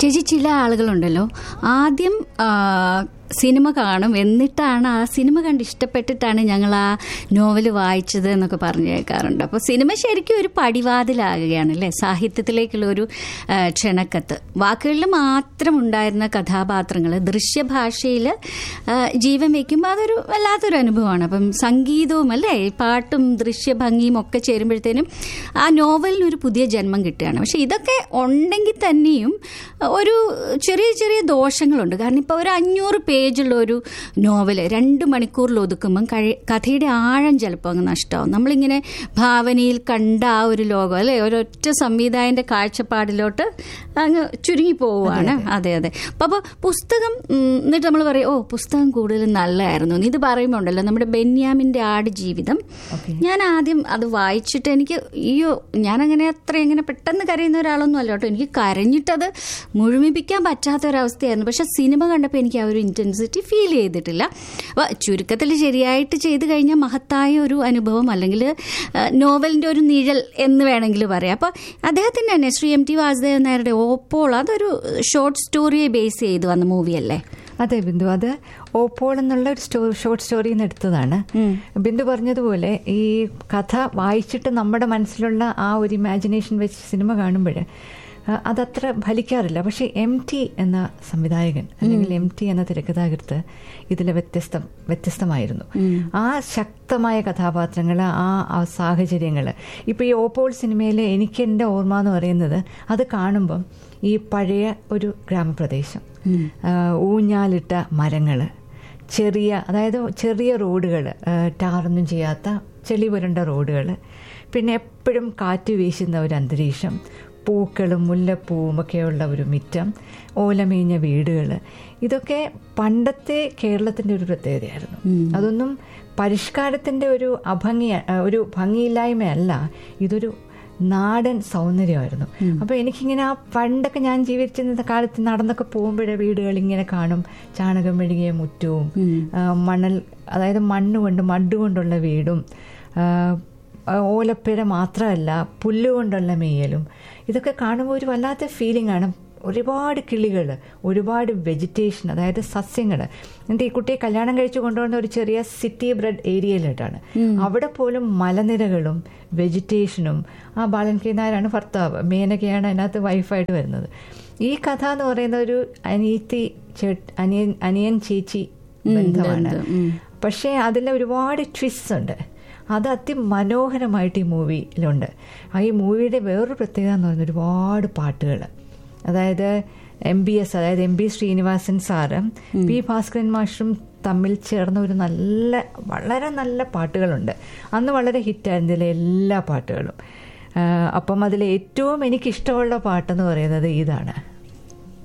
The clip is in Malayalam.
ചേച്ചി ചില ആളുകളുണ്ടല്ലോ ആദ്യം ആ, സിനിമ കാണും എന്നിട്ടാണ് ആ സിനിമ കണ്ട് ഇഷ്ടപ്പെട്ടിട്ടാണ് ഞങ്ങൾ ആ നോവൽ വായിച്ചത് എന്നൊക്കെ പറഞ്ഞു കേൾക്കാറുണ്ട് അപ്പോൾ സിനിമ ശരിക്കും ഒരു പടിവാതിലാകുകയാണ് അല്ലേ സാഹിത്യത്തിലേക്കുള്ള ഒരു ആ, ക്ഷണക്കത്ത് വാക്കുകളിൽ മാത്രം ഉണ്ടായിരുന്ന കഥാപാത്രങ്ങൾ ദൃശ്യഭാഷയിൽ ജീവൻ വയ്ക്കുമ്പോൾ അതൊരു വല്ലാത്തൊരു അനുഭവമാണ് അപ്പം സംഗീതവും അല്ലേ പാട്ടും ദൃശ്യഭംഗിയും ഒക്കെ ചേരുമ്പോഴത്തേനും ആ നോവലിന് ഒരു പുതിയ ജന്മം കിട്ടുകയാണ് പക്ഷെ ഇതൊക്കെ ഉണ്ടെങ്കിൽ തന്നെയും ഒരു ചെറിയ ചെറിയ ദോഷങ്ങളുണ്ട് കാരണം ഇപ്പോൾ ഒരു അഞ്ഞൂറ് പേജുള്ള ഒരു നോവൽ രണ്ട് മണിക്കൂറിൽ ഒതുക്കുമ്പം കഴി കഥയുടെ ആഴം ചിലപ്പോൾ അങ്ങ് നഷ്ടമാവും നമ്മളിങ്ങനെ ഭാവനയിൽ കണ്ട ആ ഒരു ലോകം അല്ലേ ഒരൊറ്റ സംവിധായകന്റെ കാഴ്ചപ്പാടിലോട്ട് അങ്ങ് ചുരുങ്ങി പോവുകയാണ് അതെ അതെ അപ്പോൾ പുസ്തകം ഉം, എന്നിട്ട് നമ്മൾ പറയും ഓ പുസ്തകം കൂടുതൽ നല്ലതായിരുന്നു എന്ന് ഇത് പറയുമ്പോൾ ഉണ്ടല്ലോ നമ്മുടെ ബെന്യാമിന്റെ ആട് ജീവിതം ഞാൻ ആദ്യം അത് വായിച്ചിട്ട് എനിക്ക് അയ്യോ ഞാനങ്ങനെ അത്ര ഇങ്ങനെ പെട്ടെന്ന് കരയുന്ന ഒരാളൊന്നും അല്ല കേട്ടോ എനിക്ക് കരഞ്ഞിട്ടത് മുഴുമിപ്പിക്കാൻ പറ്റാത്ത ഒരവസ്ഥയായിരുന്നു പക്ഷെ സിനിമ കണ്ടപ്പോൾ എനിക്ക് ആ ഒരു ഇൻറ്റൻസിറ്റി ഫീൽ ചെയ്തിട്ടില്ല അപ്പോൾ ചുരുക്കത്തിൽ ശരിയായിട്ട് ചെയ്തു കഴിഞ്ഞാൽ മഹത്തായ ഒരു അനുഭവം അല്ലെങ്കിൽ നോവലിൻ്റെ ഒരു നിഴൽ എന്ന് വേണമെങ്കിൽ പറയാം അപ്പോൾ അദ്ദേഹത്തിൻ്റെ തന്നെ ശ്രീ എം ടി വാസുദേവൻ നായരുടെ ഓപ്പോൾ അതൊരു ഷോർട്ട് സ്റ്റോറിയെ ബേസ് ചെയ്ത് വന്ന മൂവിയല്ലേ അതെ ബിന്ദു അത് ഓപ്പോൾ എന്നുള്ള ഒരു സ്റ്റോ ഷോർട്ട് സ്റ്റോറിയിൽ നിന്ന് എടുത്തതാണ് ബിന്ദു പറഞ്ഞതുപോലെ ഈ കഥ വായിച്ചിട്ട് നമ്മുടെ മനസ്സിലുള്ള ആ ഒരു ഇമാജിനേഷൻ വെച്ച് സിനിമ കാണുമ്പോൾ അതത്ര ഫലിക്കാറില്ല പക്ഷേ എം ടി എന്ന സംവിധായകൻ അല്ലെങ്കിൽ എം ടി എന്ന തിരക്കഥാകൃത്ത് ഇതിലെ വ്യത്യസ്തം വ്യത്യസ്തമായിരുന്നു ആ ശക്തമായ കഥാപാത്രങ്ങൾ ആ ആ സാഹചര്യങ്ങൾ ഇപ്പോൾ ഈ ഓപ്പോൾ സിനിമയിലെ എനിക്ക് എൻ്റെ ഓർമ്മ എന്ന് പറയുന്നത് അത് കാണുമ്പം ഈ പഴയ ഒരു ഗ്രാമപ്രദേശം ആ, ഊഞ്ഞാലിട്ട മരങ്ങൾ ചെറിയ അതായത് ചെറിയ റോഡുകൾ ടാറൊന്നും ചെയ്യാത്ത ചെളി പുരണ്ട റോഡുകൾ പിന്നെ എപ്പോഴും കാറ്റ് വീശുന്ന ഒരു അന്തരീക്ഷം പൂക്കളും മുല്ലപ്പൂവും ഒക്കെയുള്ള ഒരു മിറ്റം ഓലമേഞ്ഞ വീടുകൾ ഇതൊക്കെ പണ്ടത്തെ കേരളത്തിൻ്റെ ഒരു പ്രത്യേകതയായിരുന്നു അതൊന്നും പരിഷ്കാരത്തിൻ്റെ ഒരു അഭംഗി ഒരു ഭംഗിയില്ലായ്മയല്ല ഇതൊരു നാടൻ സൗന്ദര്യമായിരുന്നു അപ്പോൾ എനിക്കിങ്ങനെ ആ പണ്ടൊക്കെ ഞാൻ ജീവിച്ചിരുന്ന കാലത്ത് നടന്നൊക്കെ പോകുമ്പോഴേ വീടുകൾ ഇങ്ങനെ കാണും ചാണകം മെഴുകിയ മുറ്റവും ആ, മണൽ അതായത് മണ്ണ് കൊണ്ട് മഡ് കൊണ്ടുള്ള വീടും ആ, ഓലപ്പുര മാത്രമല്ല പുല്ലുകൊണ്ടുള്ള മെയ്യലും ഇതൊക്കെ കാണുമ്പോൾ ഒരു വല്ലാത്ത ഫീലിംഗ് ആണ് ഒരുപാട് കിളികൾ ഒരുപാട് വെജിറ്റേഷൻ അതായത് സസ്യങ്ങൾ എന്നിട്ട് ഈ കുട്ടിയെ കല്യാണം കഴിച്ചു കൊണ്ടുവന്ന ഒരു ചെറിയ സിറ്റി ബ്രെഡ് ഏരിയയിലോട്ടാണ് അവിടെ പോലും മലനിരകളും വെജിറ്റേഷനും ആ ബാലൻ കെ നായരാണ് ഭർത്താവ് മേനകയാണ് അതിനകത്ത് വൈഫായിട്ട് വരുന്നത് ഈ കഥ എന്ന് പറയുന്ന ഒരു അനീത്തി ചേ- അനിയൻ അനിയൻ ചേച്ചി ബന്ധമാണ് പക്ഷേ അതിൽ ഒരുപാട് ട്വിസ്റ്റ് ഉണ്ട് അത് അതിമനോഹരമായിട്ട് ഈ മൂവിയിലുണ്ട് ആ ഈ മൂവിയുടെ വേറൊരു പ്രത്യേകത എന്ന് പറയുന്നത് ഒരുപാട് പാട്ടുകൾ അതായത് എം ബി എസ് അതായത് M B Sreenivasan sir P Bhaskaran മാഷും തമ്മിൽ ചേർന്ന ഒരു നല്ല വളരെ നല്ല പാട്ടുകളുണ്ട് അന്ന് വളരെ ഹിറ്റായിരുന്നു ഇതിലെ എല്ലാ പാട്ടുകളും ആ, അപ്പം അതിൽ ഏറ്റവും എനിക്കിഷ്ടമുള്ള പാട്ടെന്ന് പറയുന്നത് ഇതാണ്